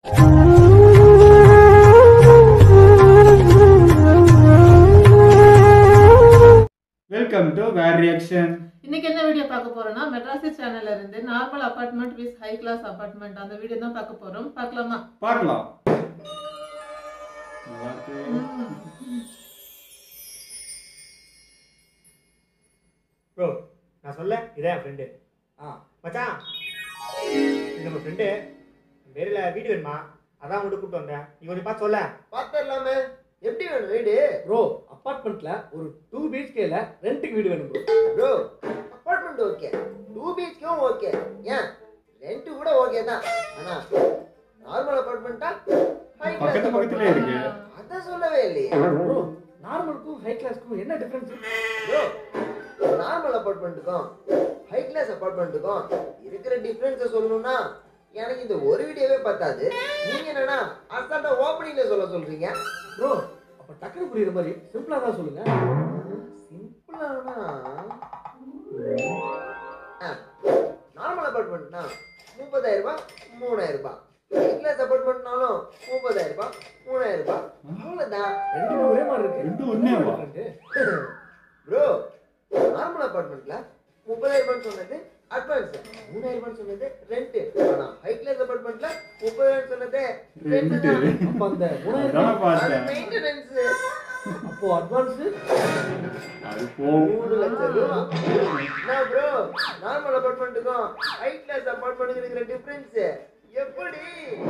Welcome to where reaction இன்னைக்கு என்ன video பார்க்க போறோம்னா மெட்ராசி சேனல்ல இருந்து normal apartment with high class apartment அந்த வீடியோ தான் பார்க்க போறோம் பார்க்கலாமா பார்க்கலாம் நல்லா இருக்கு. ப்ரோ நான் சொல்ல இதே என் ஃப்ரெண்டு ஆ மச்சான் இது நம்ம ஃப்ரெண்டு வேறில் வீடு வேணுமா அதான் உங்கள்கிட்ட கூப்பிட்டு வந்தேன் நீ கொஞ்சம் பார்த்து சொல்ல பார்த்துடலாமே எப்படி வேணும் வீடு ப்ரோ அப்பார்ட்மெண்ட்ல ஒரு டூ பிஹெச்கேல ரெண்டுக்கு வீடு வேணும் bro bro apartment okay two பிஹெச்கேவும் ஓகே ஏன் ரெண்ட் கூட ஓகே தான் ஆனா நார்மல் அப்பார்ட்மெண்ட்டா ஹை பக்கத்து பக்கத்துலயே இருக்கு அத சொல்லவே இல்லையே ப்ரோ நார்மலுக்கும் ஹை கிளாஸ்க்கும் என்ன டிஃபரன்ஸ் ப்ரோ நார்மல் அப்பார்ட்மெண்ட்டுக்கும் ஹை கிளாஸ் அப்பார்ட்மெண்ட்டுக்கும் இருக்கிற டிஃபரன்ஸை சொல்லணும்னா எனக்கு இந்த ஒரு வீடியோவே பத்தாது நீங்க என்னன்னா அசால்ட்டா ஓப்பனிங்ல சொல்ல சொல்றீங்க ப்ரோ அப்ப டக்குனு புரியுற மாதிரி சிம்பிளா தான் சொல்லுங்க சிம்பிளானா நார்மல் அப்பார்ட்மெண்ட்னா முப்பதாயிரம் ரூபாய் மூணாயிரம் ரூபாய் கிளாஸ் அப்பார்ட்மெண்ட்னாலும் முப்பதாயிரம் ரூபாய் மூணாயிரம் ரூபாய் அவ்வளவுதான் ரெண்டுமே ஒரே மாதிரி இருக்கு ரெண்டும் ஒண்ணேவா? ப்ரோ நார்மல் அப்பார்ட்மெண்ட்ல முப்பதாயிரம் ரூபாய் சொன்னது அட்வான்ஸ் மூணாயிரம் ரூபாய் சொன்னது ரெண்ட் ஆனா ஹை கிளாஸ் அப்பார்ட்மெண்ட்ல முப்பதாயிரம் சொன்னது ரெண்ட் ரெண்டு அப்ப அந்த மூணாயிரம் அதான் ரூபாய் அது பார்த்தேன் மெயின்டெனன்ஸ் அப்போ அட்வான்ஸ் அது போகும் மூணு லட்சம் ரூபா என்ன ப்ரோ நார்மல் அபார்ட்மெண்ட்டுக்கும் ஹை கிளாஸ் அபார்ட்மெண்ட்டுக்கு இருக்கிற டிஃபரன்ஸ் எப்படி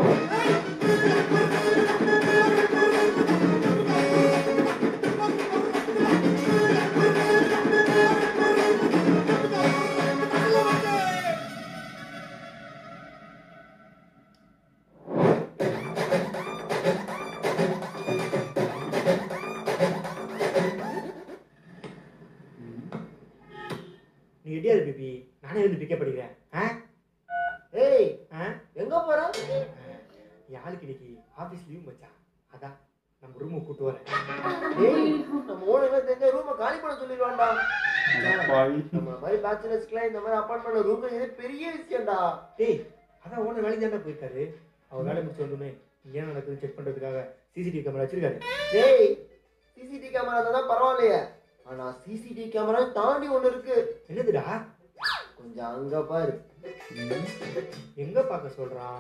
நீ ரெடியாக பேபி நானே வந்து பிக்கப் பண்ணிக்கிறேன் ஆ ஏய் ஆ எங்க போற என் ஆளுக்கு இன்னைக்கு ஆஃபீஸ் லீவ் மச்சான் அதான் நம்ம ரூமுக்கு கூட்டு வரேன் ஏய் நம்ம ஓனர்ல தெரிஞ்ச ரூமை காலி பண்ண சொல்லிடுவான்டா பாவி நம்ம மாதிரி பேச்சுலர்ஸ்க்குலாம் இந்த மாதிரி அபார்ட்மெண்ட் ரூம் இது பெரிய விஷயம்டா டேய் அதான் ஓனர் வேலைக்கு தானே போயிருக்காரு அவர் வேலை முடிச்சு வந்தோடனே இங்கே என்ன நடக்குதுன்னு செக் பண்ணுறதுக்காக சிசிடிவி கேமரா வச்சிருக்காரு டேய் சிசிடிவி கேமரா தான் பரவாயில்லையே ஆனா சிசிடிவி கேமரா தாண்டி ஒண்ணு இருக்கு என்னதுடா கொஞ்சம் அங்க பாரு எங்க பார்க்க சொல்றான்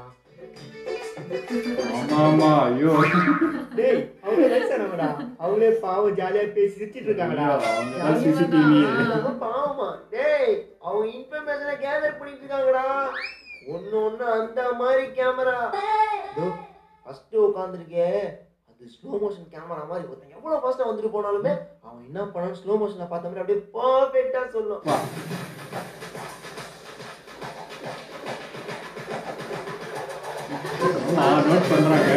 ஆமா ஆமா ஐயோ டேய் அவங்க வயசானவங்கடா அவங்களே பாவம் ஜாலியா பேசி சிரிச்சிட்டு இருக்காங்கடா அவங்கதான் சிசிடிவி ரொம்ப பாவமா டேய் அவங்க இன்ஃபர்மேஷனை கேதர் பண்ணிட்டு இருக்காங்கடா ஒண்ணு ஒண்ணு அந்த மாதிரி கேமரா ஃபர்ஸ்ட் உட்காந்துருக்கே அது ஸ்லோ மோஷன் கேமரா மாதிரி ஒருத்தன் எவ்வளவு ஃபாஸ்டா வந்துட்டு போனாலுமே அவன் என்ன பண்ணாலும் ஸ்லோ மோஷன்ல பார்த்த மாதிரி அப்படியே பர்ஃபெக்ட்டா சொல்லும் நான் நோட் பண்றாங்க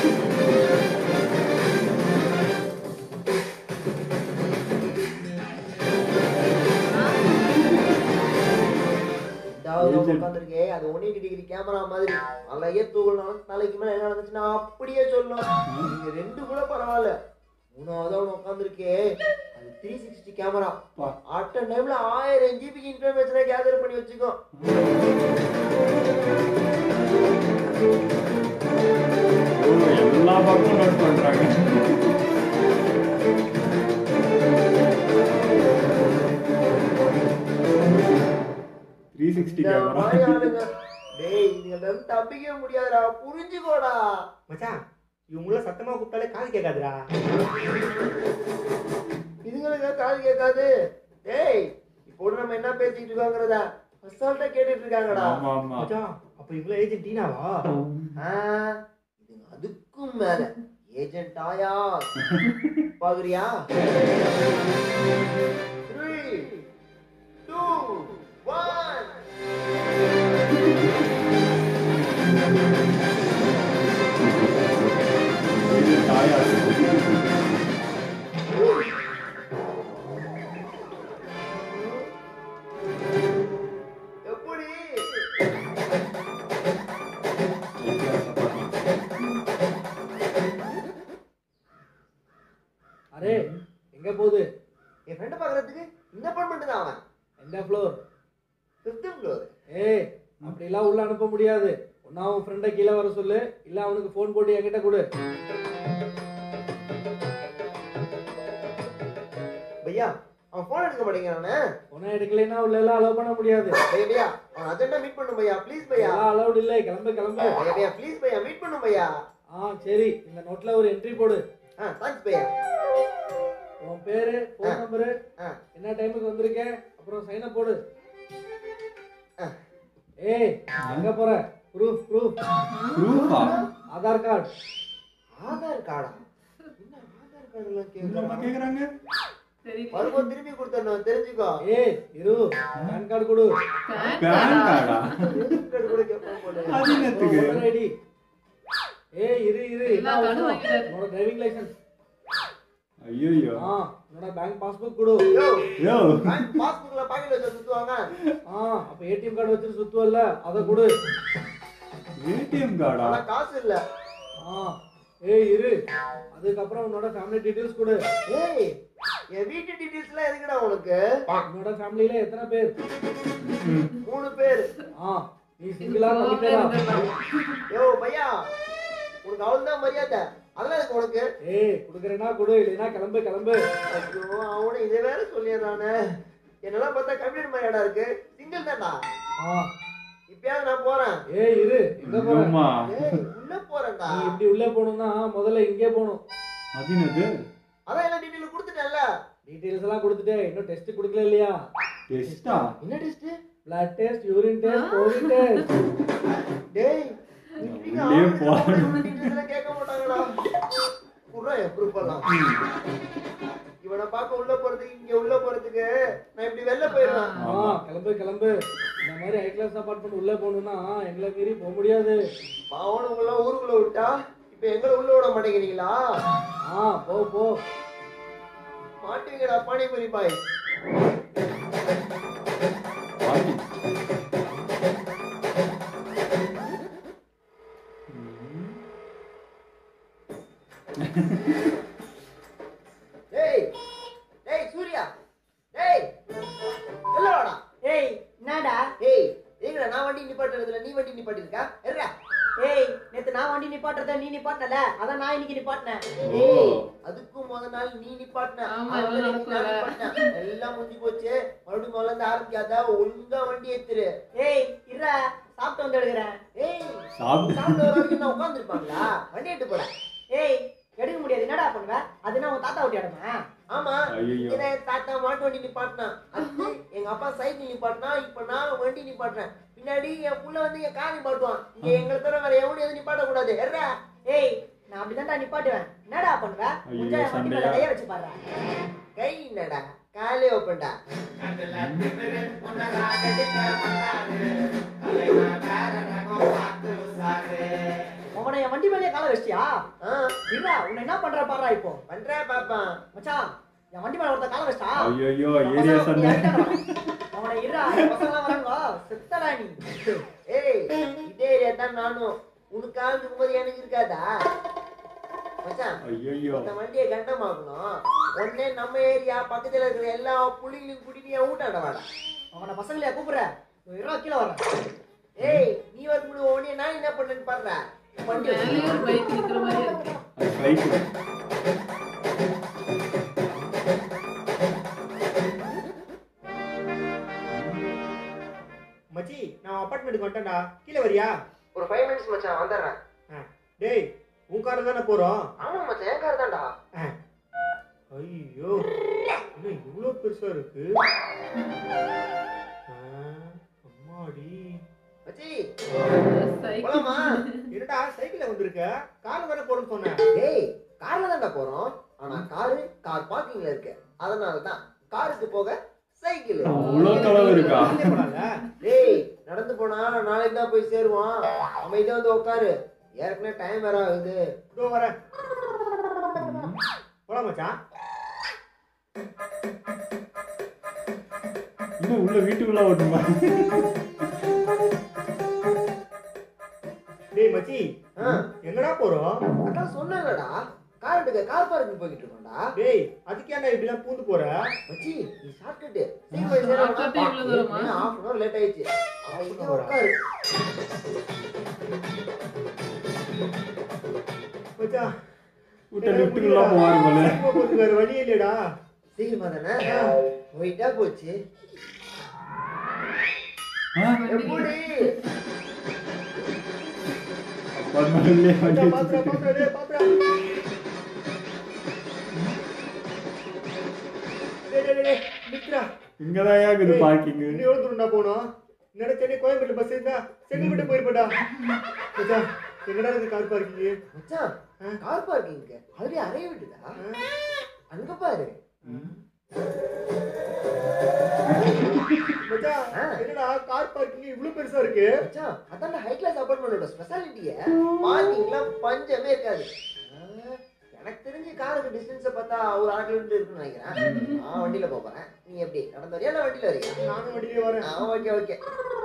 இதாவது Agent. உட்காந்துருக்கே அது ஒன் எயிட்டி டிகிரி கேமரா மாதிரி அலையே தூக்கணும் நாளைக்கு மேல என்ன நடந்துச்சுன்னா அப்படியே சொல்லும் நீங்க ரெண்டு கூட பரவாயில்ல மூணாவது அவன் உட்காந்துருக்கே அது த்ரீ சிக்ஸ்டி கேமரா பா. அட் டைம்ல ஆயிரம் ஜிபிக்கு இன்ஃபர்மேஷனை கேதர் பண்ணி வச்சுக்கோ ஓ, எல்லா பக்கமும் நோட் பண்றாங்க த்ரீ சிக்ஸ்டி இந்த கேமரா மாதிரி ஆளுங்க டேய் இதுல இருந்து தப்பிக்க முடியாதுடா புரிஞ்சுக்கோடா மச்சான் இவங்கள சத்தமா கூப்பிட்டாலே காது கேட்காதுடா இதுங்களுக்கு காது கேட்காது டேய் இப்போ கூட நம்ம என்ன பேசிட்டு இருக்கோங்கிறத அசால்ட்டா கேட்டுட்டு இருக்காங்கடா ஆமா ஆமா மச்சான் அப்ப இவங்கள ஏஜென்ட் டீனாவா ஆ, இது அதுக்கும் மேல ஏஜென்ட் ஆயா பாக்குறியா த்ரீ டூ ஒன் இது தாயா எப்படி அரே எங்க போகுது என் ஃப்ரெண்டை பார்க்கறதுக்கு இந்த அப்பார்ட்மெண்ட் தான் அவன் எந்த ஃப்ளோர் ஃபிஃப்த் ஃப்ளோர் ஏய் அப்படிலாம் உள்ள அனுப்ப முடியாது ஒன்னா உன் ஃப்ரெண்டை கீழே வர சொல்லு இல்ல அவனுக்கு ஃபோன் போட்டு என்கிட்ட கொடு பையா அவன் போன் எடுக்க மாட்டேங்கிறானே உன எடுக்கலைன்னா உள்ள எல்லாம் அலோவ் பண்ண முடியாது பையா பையா அவன் அஜெண்டா மீட் பண்ணும் பையா ப்ளீஸ் பையா எல்லாம் அலௌட் இல்லை கிளம்பு கிளம்பு பையா பையா ப்ளீஸ் பையா மீட் பண்ணும் பையா ஆ சரி இந்த நோட்ல ஒரு என்ட்ரி போடு ஆ தேங்க்ஸ் பையா உன் பேரு ஃபோன் ஆ. நம்பரு ஆ. என்ன டைமுக்கு வந்திருக்க அப்புறம் சைன் அப் போடு ஆ. ஏய் எங்க போற ப்ரூஃப் ப்ரூஃப் ப்ரூஃபா ஆதார் கார்டு ஆதார் கார்டா என்ன ஆதார் கார்டு எல்லாம் என்னம்மா கேக்குறான் கேக்குறாங்க சரி வரும்போது திருப்பி கொடுத்தணும் தெரிஞ்சுக்கோ ஏய் இரு பேன் கார்டு கொடு பேன் பேன் கார்டா? கார்டா கிரெடிட் கார்டு கூட கேட்பான் போல அது என்னத்துக்கு ஓட்டர் ஐடி ஏய் இரு இரு எல்லா என்ன கார்டும் அவசரம்? வாங்கிட்டாரு. உன்னோட டிரைவிங் லைசென்ஸ் ஐயோ ஆ உன்னோட பேங்க் பாஸ்புக் கொடு யோ யோ பேங்க் பாஸ்புக்ல பாக்கெட் வச்சு சுத்துவாங்க ஆ அப்ப ஏடிஎம் கார்டு வச்சு சுத்துவல்ல அத கொடு ஏடிஎம் கார்டா ஆனா காசு இல்ல ஆ ஏய் இரு அதுக்கப்புறம் உன்னோட ஃபேமிலி டீடைல்ஸ் கொடு ஏய் என் வீட்டு டீடைல்ஸ் எல்லாம் எதுக்குடா உனக்கு உன்னோட ஃபேமிலில எத்தனை பேர் மூணு பேர் ஆ நீ சிங்கிளா இப்போ கமிட்டடா இருந்துடலாம். யோ பையா உனக்கு அவ்வளவுதான் மரியாதை அதெல்லாம் இருக்கு உனக்கு ஏய் குடுக்கறேனா கொடு இல்லைன்னா கிளம்பு கிளம்பு ஐயோ அவனை இதை வேற சொல்லிடுறானே என்னெல்லாம் பார்த்தா கம்ப்யூட்டர் மாதிரியாடா இருக்கு சிங்கிள் தான்டா ஆ இப்பயாவது நான் போறேன் ஏய் இரு எங்க போற ஆமா ஏய் உள்ள போறேன்டா நீ இப்படி உள்ளே போகணும்னா முதல்ல இங்கே போகணும் அது என்னது அதான் எல்லாம் டீடைல் கொடுத்துட்டேன்ல டீடைல்ஸ் எல்லாம் கொடுத்துட்டு இன்னும் டெஸ்ட் கொடுக்கல இல்லையா டெஸ்டா என்ன test blood test urine test COVID test டேய் உள்ளே போறேன். டீடைல்ஸ் கேட்க மாட்டாங்கடா குர்ரா என் ப்ரூஃப் எல்லாம் இவனை பார்க்க உள்ள போறதுக்கு இங்க உள்ள போறதுக்கு நான் இப்படி வெளில போயிடுவேன் ஆ கிளம்பு கிளம்பு இந்த மாதிரி ஹை கிளாஸ் அபார்ட்மெண்ட் உள்ளே போகணும்னா எங்களை மீறி போக முடியாது பாவன் உங்களெல்லாம் ஊருக்குள்ள விட்டா இப்ப எங்களை உள்ள விட மாட்டேங்கிறீங்களா ஆ போ போ மாட்டுவீங்கடா பானிபுரி பாய் பாட்டி டேய் டேய் சூர்யா டேய் எல்லாம் வாடா ஏய் என்னடா ஏய் எங்கடா நான் வண்டி நிப்பாட்டுறதுல நீ வண்டி நிப்பாட்டிருக்கா எர்ரா ஏய் நேத்து நான் வண்டி நிப்பாட்டுறத நீ நிப்பாட்டினல அதான் நான் இன்னைக்கு நிப்பாட்டினேன் ஏய் அதுக்கும் முத நாள் நீ நிப்பாட்டின ஆமா, அதனால இதெல்லாம் இன்னைக்கு நான் நடக்கும்ல. நிப்பாட்டினேன். எல்லாம் முடிஞ்சு போச்சு மறுபடியும் முதல்ல இருந்து ஆரம்பிக்காத ஒழுங்கா வண்டி ஏத்துரு ஏய் இருடா சாப்பிட்டு வந்து எடுக்கிறேன் ஏய் சாப்பிட்டு சாப்பிட்டு வர வரைக்கும் நான் உட்காந்துருப்பாங்களா வண்டி எடுத்து போறேன் ஏய் எடுக்க முடியாது என்னடா பண்ணுவ அதுனா உன் தாத்தா விட்டு இடமா ஆமா ஐயோ இதை தாத்தா மாட்டு வண்டி நிப்பாட்டினா அடுத்து எங்க அப்பா சைக்கிள் நிப்பாட்டினா இப்ப நான் வண்டி நிப்பாட்டுறேன் பின்னாடி என் புள்ள வந்து என் கார் நிப்பாட்டுவான் இங்க எங்களை தவிர வேற எவனும் எதுவும் நிப்பாட்ட கூடாது எர்ரா ஏய் நான் அப்படிதான்டா நிப்பாட்டுவேன் என்னடா பண்ணுவ ஐயோ, கொஞ்சம் என் வண்டி மேல சண்டையா? கைய வச்சு பாரு கை என்னடா காலே ஓப்பன்டா உன என் வண்டி மேலே காலை வச்சியா ஆ, இருடா உன்னை என்ன பண்ற பாடுறா இப்போ பண்றேன் பாப்பான் மச்சான் என் வண்டி மேல ஒருத்த காலை வச்சிட்டா ஐயோ ஏரியா சண்டை அவனை இருடா என் பசங்க வராங்க செத்தடா நீ ஏய் இதே ஏரியா தான் நானும் உனக்காக இருக்கும்போது எனக்கு இருக்காதா மச்சான் ஐயோ இந்த வண்டியை கண்டமாக்கணும் உடனே நம்ம ஏரியா பக்கத்துல இருக்கிற எல்லா புள்ளிங்களையும் கூட்டிட்டு என் வீட்டாண்ட வாடா அவனை பசங்களையா கூப்பிடுற இருடா கீழே வரேன் ஏய் நீ வரும்போது உடனே நான் என்ன பண்ணேன்னு பாடுறேன் வண்டி மேலேயே ஒரு பைக் நிக்கிற மாதிரியே இருக்கு அது சைக்கிள் மச்சி நான் அப்பார்ட்மெண்ட்டுக்கு வந்துட்டேன்டா கீழே வரியா ஒரு ஃபைவ் மினிட்ஸ் மச்சான் வந்துடுறேன் டேய் உன் காரில் தானே போகிறோம் ஆமா மச்சான் என் கார் தான்டா ஐயோ என்ன இவ்வளோ பெருசா இருக்கு ஆ, அம்மாடி மச்சி சைக்கிள் போலாமா என்னடா சைக்கிள்ல வந்திருக்க கார்ல தானே போறேன்னு சொன்னேன் டேய் கார்ல தான்டா போறோம் ஆனா காரு கார் பார்க்கிங்ல இருக்கு அதனால தான் காருக்கு போக சைக்கிள் அவ்வளோ தொலைவு இருக்கா நடந்தே போலாம்ல? டேய் நடந்து போனா நாளைக்கு தான் போய் சேருவான் அமைதியா வந்து உட்காரு ஏற்கனவே டைம் வேற ஆகுது இதோ வரேன் போலாம் மச்சான் இன்னும் உள்ள வீட்டுக்குள்ள ஓட்டுமா டேய் மச்சி ஆ, எங்கடா போறோம் அதான் சொன்னாங்கடா கார் எடுக்க கார் பார்க்கிங் போய்கிட்டு இருக்கோம்டா டேய் அதுக்கு ஏன்டா இப்படிலாம் பூந்து போற மச்சி நீ ஷார்ட்கட் சீக்கிரம் போய் சேரணும் Shortcut இவ்வளவு தூரமா? ஹாஃப் அன் அவர் லேட் ஆயிடுச்சு அமைதியா உட்காரு மச்சான் விட்ட லிஃப்ட்டுக்குலாம் போவாரு போல சீக்கிரமா போறதுக்கு வேற வழி இல்லையடா சீக்கிரமா தானே போயிட்டா போச்சு ஆ? எப்படி apartmentலயே வண்டி மச்சான் பாத்துடா பாத்துடா டேய் பாத்துடா டேய் டேய் டேய் நிக்கிறா இங்கதான் இருக்குது பார்க்கிங் இன்னும் எவ்வளவு தூரம்டா போனோம் என்னடா சென்னை கோயம்பேடு பஸ் இருந்தா செங்கல்பட்டு போயிருப்படா மச்சான் எங்கடா இருக்கு கார் பார்க்கிங் மச்சான் கார் பார்க்கிங்க்கு ஆல்ரெடி அறைய விட்டுதா அங்க பாரு மச்சான் ஆ. என்னடா கார் பார்க்கிங் இவ்வளவு பெருசா இருக்கு மச்சான் அதான் ஹை கிளாஸ் அபார்ட்மெண்டோட ஸ்பெஷாலிட்டிய பார்க்கிங்லாம் பஞ்சமே இருக்காது ஆ, எனக்கு தெரிஞ்சு காருக்கு டிஸ்டன்ஸை பார்த்தா ஒரு அரை கிலோமீட்டர் இருக்குன்னு நினைக்கிறேன் நான் வண்டியில போப் போறேன் நீ எப்படி நடந்து வரியா இல்லை வண்டியில வரியா நானும் வண்டியிலே வரேன் ஆ ஓகே ஓகே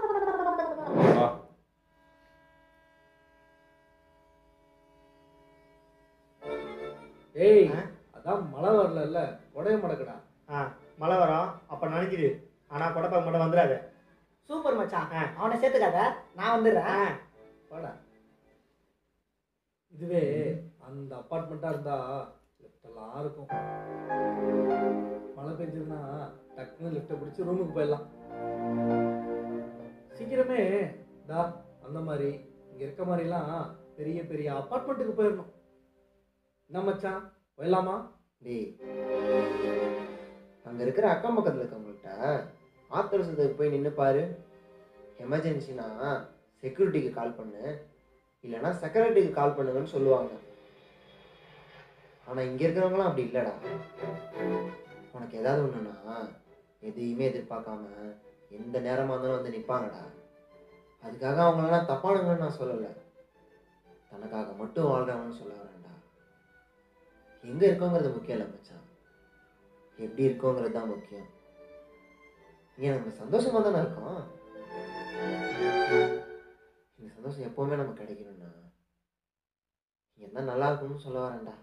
ஏய் ஆ? அதான் மழை வரல உடைய மடக்கடா ஆ மழை வரும் அப்ப நினைக்குது ஆனா கொடப்பாக்க மட்டும் வந்துடாத சூப்பர் மச்சான் ஆ. அவனை சேர்த்துக்காத நான் வந்துடுறேன் ஆ, வாடா இதுவே அந்த அப்பார்ட்மெண்ட்டா இருந்தா லிஃப்டெல்லாம் இருக்கும் மழை பெஞ்சதுன்னா டக்குன்னு லிஃப்ட்டை பிடிச்சி ரூமுக்கு போயிடலாம் சீக்கிரமே டா அந்த மாதிரி இங்க இருக்க மாதிரிலாம் பெரிய பெரிய அப்பார்ட்மெண்ட்டுக்கு போயிடணும் என்ன மச்சான் போயிடலாமா டேய் அங்க இருக்கிற அக்கம் பக்கத்துல இருக்கவங்கள்ட்ட ஆத்திரசத்துக்கு போய் நின்று பாரு எமர்ஜென்சினா செக்யூரிட்டிக்கு கால் பண்ணு இல்லைன்னா செக்ரட்டரிக்கு கால் பண்ணுங்கன்னு சொல்லுவாங்க ஆனா இங்க இருக்கிறவங்களாம் அப்படி இல்லடா உனக்கு ஏதாவது ஒண்ணுனா எதையுமே எதிர்பார்க்காம எந்த நேரமா இருந்தாலும் வந்து நிப்பாங்கடா அதுக்காக அவங்களெல்லாம் தப்பானுங்கன்னு நான் சொல்லலை தனக்காக மட்டும் வாழ்றவங்கன்னு சொல்ல வரேன்டா எங்க இருக்கோங்கிறது முக்கியம் இல்லை மச்சான் எப்படி இருக்கோங்கிறது தான் முக்கியம் இங்க நம்ம சந்தோஷமா தானே இருக்கோம் இந்த சந்தோஷம் எப்பவுமே நமக்கு கிடைக்கணும்னா இங்க இருந்தா நல்லா இருக்கணும்னு சொல்ல வரேன்டா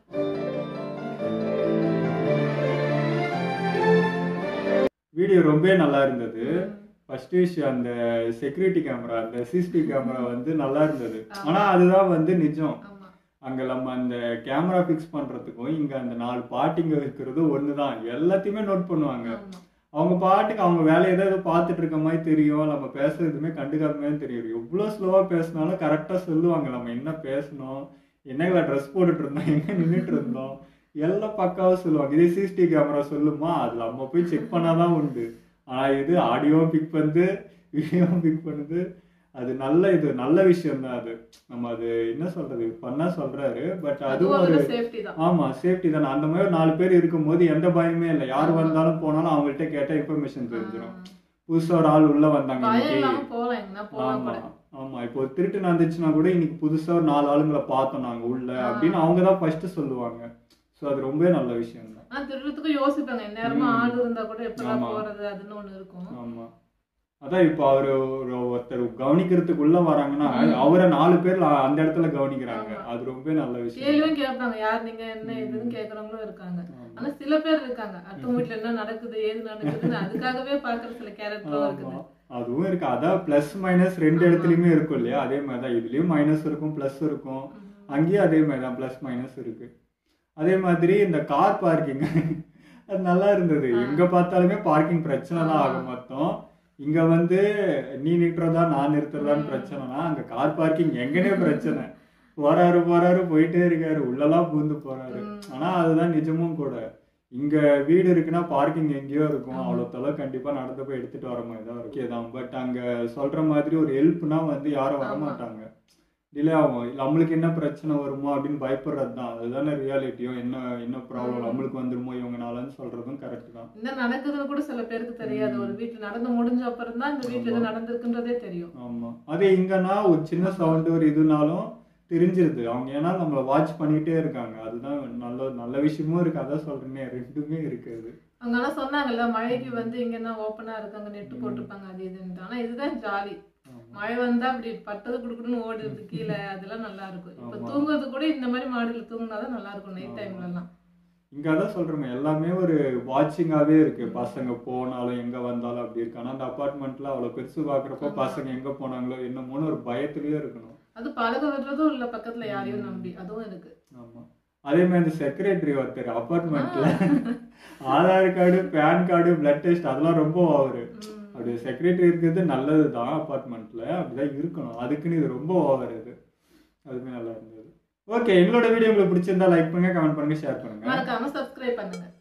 வீடியோ ரொம்ப நல்லா இருந்தது ஃபர்ஸ்ட் விஷயம் அந்த செக்யூரிட்டி கேமரா அந்த சிசிடிவி கேமரா வந்து நல்லா இருந்தது ஆமா. ஆனா அதுதான் வந்து நிஜம் ஆமா அங்க நம்ம அந்த கேமரா ஃபிக்ஸ் பண்றதுக்கும் இங்க அந்த நாலு பாட்டிங்க இருக்கிறதும் ஒண்ணுதான் எல்லாத்தையுமே நோட் பண்ணுவாங்க ஆமா அவங்க பாட்டுக்கு அவங்க வேலையை தான் ஏதோ பார்த்துட்டு இருக்க மாதிரி தெரியும் நம்ம பேசுறது எதுவுமே கண்டுக்காத மாதிரி தெரியும் எவ்வளோ ஸ்லோவாக பேசினாலும் கரெக்டாக சொல்லுவாங்க நம்ம என்ன பேசணும் என்ன ட்ரெஸ் போட்டுட்டு இருந்தோம் எங்கே நின்றுட்டு இருந்தோம் எல்லாம் பக்காவாக சொல்லுவாங்க இதே சிசிடிவி கேமரா சொல்லுமா அது நம்ம போய் செக் பண்ணாதான் உண்டு ஆனால் இது ஆடியோவும் பிக் பண்ணுது வீடியோவும் பிக் பண்ணுது அது நல்ல இது நல்ல விஷயம் தான் அது நம்ம அது என்ன சொல்றது பண்ணா சொல்றாரு பட் அதுவும் அதுவும் ஒரு ஒரு சேஃப்டி தான் ஆமா சேஃப்டி தானே அந்த மாதிரி ஒரு நாலு பேர் இருக்கும்போது எந்த பயமே இல்லை யார் வந்தாலும் போனாலும் அவங்கள்ட்ட கேட்டா இன்ஃபர்மேஷன் தெரிஞ்சிடும் புதுசா ஒரு ஆள் உள்ள வந்தாங்க பயம் இன்னைக்கு இல்லாம போலாம் எங்கன்னா போலாம் ஆமா கூட ஆமா இப்போ ஒரு திருட்டு நடந்துச்சுன்னா கூட இன்னைக்கு புதுசா ஒரு நாலு ஆளுங்களை பார்த்தோம் நாங்க உள்ள ஆ. அப்படின்னு அவங்க தான் ஃபர்ஸ்ட் சொல்லுவாங்க சோ அது ரொம்ப நல்ல விஷயம் தான் ஆனா திருடத்துக்கும் யோசிப்பாங்க நேரமா ம். ஆள் இருந்தா கூட எப்பதான் ஆமா. போறது அதுன்னு ஒண்ணு இருக்கும் ஆமா அதான் இப்போ அவரு ஒரு ஒருத்தர் கவனிக்கிறதுக்குள்ள வராங்கன்னா ம். அவரை நாலு பேர் அந்த இடத்துல கவனிக்கிறாங்க ஆமா. அது ரொம்ப நல்ல விஷயம் கேள்வியும் கேட்பாங்க யார் நீங்க என்ன ம். எதுன்னு கேக்குறவங்களும் இருக்காங்க ஆமா. ஆனா சில பேர் இருக்காங்க அடுத்த வீட்டுல என்ன நடக்குது ஏது நடக்குதுன்னு அதுக்காகவே பாக்குற சில கேரக்டரும் இருக்குது ஆமா. அதுவும் இருக்கு அதான் பிளஸ் மைனஸ் ரெண்டு ஆமா. இடத்துலயுமே இருக்கும் இல்லையா அதே மாதிரி தான் இதுலயும் மைனஸ் இருக்கும் பிளஸ் இருக்கும் ம். அங்கேயும் அதே மாதிரி தான் ப்ளஸ் மைனஸ் இருக்கு அதே மாதிரி இந்த கார் பார்க்கிங் அது நல்லா இருந்தது ஆ. எங்க பார்த்தாலுமே பார்க்கிங் பிரச்சனை தான் ஆமா. ஆகும் மொத்தம் இங்க வந்து நீ நிறுத்துறதா நான் நிறுத்துறதான்னு ம். பிரச்சனைனா அங்க கார் பார்க்கிங் எங்கனே பிரச்சனை போறாரு போறாரு போயிட்டே இருக்காரு உள்ளலாம் பூந்து போறாரு ம். ஆனா அதுதான் நிஜமும் கூட இங்க வீடு இருக்குன்னா பார்க்கிங் எங்கேயோ இருக்கும் ஆமா. அவ்வளோ தொலை கண்டிப்பா நடந்து போய் எடுத்துட்டு வர மாதிரி தான் இருக்கும் தான் பட் அங்க சொல்ற மாதிரி ஒரு ஹெல்ப்னா வந்து யாரும் வர ஆமா. மாட்டாங்க டிலே ஆகும் இல்ல நம்மளுக்கு என்ன பிரச்சனை வருமோ அப்படின்னு பயப்படுறது தான் அதுதானே ரியாலிட்டியோ என்ன என்ன ப்ராப்ளம் ம். நம்மளுக்கு வந்துருமோ இவங்கனாலன்னு சொல்றதும் கரெக்ட் தான் என்ன நடக்குதுன்னு கூட சில பேருக்கு தெரியாது ம். ஒரு வீட்டுல நடந்து முடிஞ்ச அப்புறம் தான் இந்த வீட்டுல எது ஆமா. நடந்திருக்குன்றதே தெரியும் ஆமா அதே இங்கன்னா ஒரு சின்ன சவுண்ட் ஒரு இதுனாலும் தெரிஞ்சிருது அவங்க ஏன்னா நம்மள வாட்ச் பண்ணிட்டே இருக்காங்க அதுதான் நல்ல நல்ல விஷயமும் இருக்கு அதான் சொல்றேனே ரெண்டுமே இருக்குது அவங்க ஆனா சொன்னாங்கல்ல மழைக்கு வந்து இங்கன்னா ஓப்பனா இருக்காங்க நெட்டு ம். போட்டிருப்பாங்க அது இதுன்ட்டு ஆனா இதுதான் ஜாலி ஆமா. மழை வந்தா அப்படி பட்டது குடுக்குன்னு ஓடுறது கீழே அதெல்லாம் நல்லா இருக்கும் இப்ப ஆமா. தூங்குறது கூட இந்த மாதிரி மாடியில தூங்குனாதான் நல்லா இருக்கும் நைட் ஆமா. டைம்ல எல்லாம் இங்க அதான் சொல்றோமே எல்லாமே ஒரு வாட்சிங்காவே இருக்கு பசங்க போனாலும் எங்க வந்தாலும் அப்படி இருக்கு ஆனா அந்த அபார்ட்மெண்ட்ல அவ்வளவு பெருசு பாக்குறப்போ ஆமா. பசங்க எங்க போனாங்களோ என்னமோன்னு ஒரு பயத்திலேயே இருக்கணும் அது பழக விடுறதும் இல்ல பக்கத்துல யாரையும் நம்பி அதுவும் இருக்கு ஆமா அதே மாதிரி இந்த செக்ரட்டரி ஒருத்தர் அப்பார்ட்மெண்ட்ல Aadhaar card PAN card blood test அதெல்லாம் ரொம்ப ஓவரு அப்படி செக்ரட்டரி இருக்கிறது நல்லது தான் அப்பார்ட்மெண்ட்ல அப்படிதான் இருக்கணும் அதுக்குன்னு இது ரொம்ப ஓவர் இது அதுவுமே நல்லா இருந்தது ஓகே எங்களோட வீடியோ உங்களுக்கு பிடிச்சிருந்தா லைக் பண்ணுங்க கமெண்ட் பண்ணுங்க ஷேர் பண்ணுங்க மறக்காம சப்ஸ்கிரைப் பண்ணுங்க